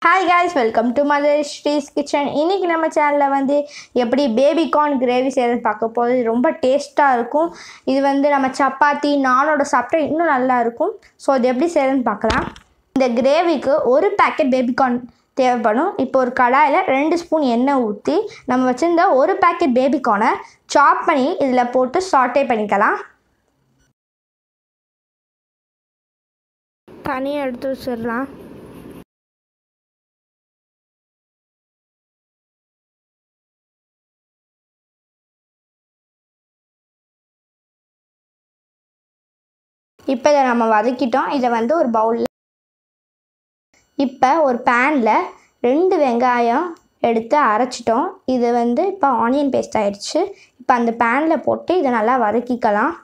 hi guys welcome to mother Sri's kitchen இன்றைக்கி நம்ம சேனலில் வந்து எப்படி பேபி கார்ன் கிரேவி செய்கிறது பார்க்க போகுது இது ரொம்ப டேஸ்ட்டாக இருக்கும் இது வந்து நம்ம சப்பாத்தி நானோட சாப்பிட்டா இன்னும் நல்லா இருக்கும் ஸோ இது எப்படி செய்கிறதுன்னு பார்க்கலாம் இந்த கிரேவிக்கு ஒரு பேக்கெட் பேபி கார்ன் தேவைப்படும் இப்போ ஒரு கடாயில் ரெண்டு ஸ்பூன் எண்ணெய் ஊற்றி நம்ம வச்சுருந்த ஒரு பேக்கெட் பேபி கார்னை சாப் பண்ணி இதில் போட்டு சாட்டே பண்ணிக்கலாம் தனியாக எடுத்து வச்சிடலாம் இப்போ இதை நம்ம வதக்கிட்டோம் இதை வந்து ஒரு பவுலில் இப்போ ஒரு பேனில் ரெண்டு வெங்காயம் எடுத்து அரைச்சிட்டோம் இது வந்து இப்போ ஆனியன் பேஸ்ட் ஆயிடுச்சு இப்போ அந்த பேனில் போட்டு இதை நல்லா வதக்கிக்கலாம்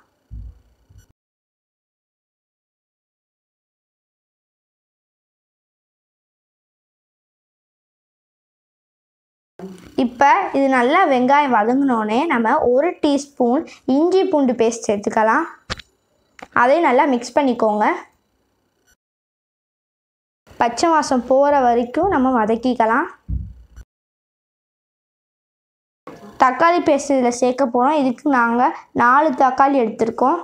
இப்போ இது நல்லா வெங்காயம் வதங்கினோடனே நம்ம ஒரு டீஸ்பூன் இஞ்சி பூண்டு பேஸ்ட் சேர்த்துக்கலாம் அதையும் நல்லா மிக்ஸ் பண்ணிக்கோங்க பச்சை வாசம் போகிற வரைக்கும் நம்ம வதக்கிக்கலாம் தக்காளி பேஸ்ட் இதில் சேர்க்க போகிறோம் இதுக்கு நாங்கள் நாலு தக்காளி எடுத்திருக்கோம்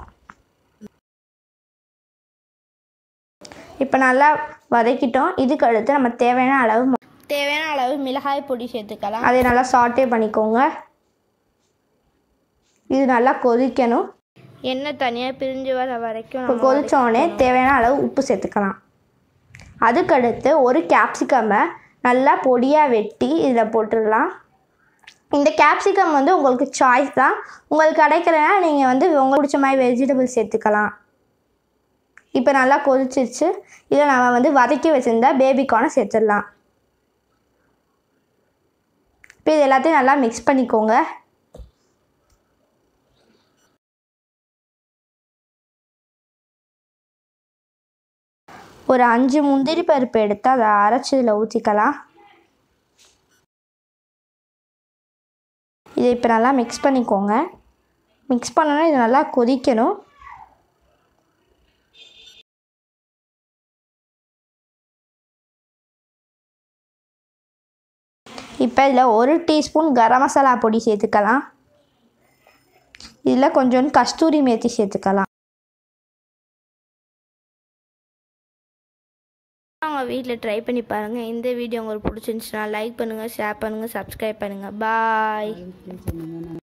இப்போ நல்லா வதக்கிட்டோம் இதுக்கு அடுத்து நம்ம தேவையான அளவு தேவையான அளவு மிளகாய் பொடி சேர்த்துக்கலாம் அதை நல்லா சாட்டே பண்ணிக்கோங்க இது நல்லா கொதிக்கணும் எண்ணெய் தனியாக பிரிஞ்சு வர வரைக்கும் இப்போ கொதிச்சோடனே தேவையான அளவு உப்பு சேர்த்துக்கலாம் அதுக்கடுத்து ஒரு கேப்சிகம்மை நல்லா பொடியாக வெட்டி இதில் போட்டுடலாம் இந்த கேப்சிகம் வந்து உங்களுக்கு சாய்ஸ் தான் உங்களுக்கு கிடைக்கலனா நீங்கள் வந்து உங்களுக்கு பிடிச்ச மாதிரி வெஜிடபிள் சேர்த்துக்கலாம் இப்போ நல்லா கொதிச்சிருச்சு இதை நம்ம வந்து வதக்கி வச்சுருந்தா பேபிக்கார்னை சேர்த்துடலாம் இப்போ இது எல்லாத்தையும் நல்லா மிக்ஸ் பண்ணிக்கோங்க ஒரு அஞ்சு முந்திரி பருப்பு எடுத்து அதை அரைச்சி இதில் ஊற்றிக்கலாம் இதை இப்போ நல்லா மிக்ஸ் பண்ணிக்கோங்க மிக்ஸ் பண்ணோன்னா இது நல்லா கொதிக்கணும் இப்போ இதில் ஒரு டீஸ்பூன் கரம் மசாலா பொடி சேர்த்துக்கலாம் இதில் கொஞ்சோண்டு கஸ்தூரி மேத்தி சேர்த்துக்கலாம் அவங்க வீட்டில் ட்ரை பண்ணி பாருங்கள் இந்த வீடியோ உங்களுக்கு பிடிச்சிருந்துச்சுன்னா லைக் பண்ணுங்கள் ஷேர் பண்ணுங்கள் சப்ஸ்கிரைப் பண்ணுங்கள் பாய்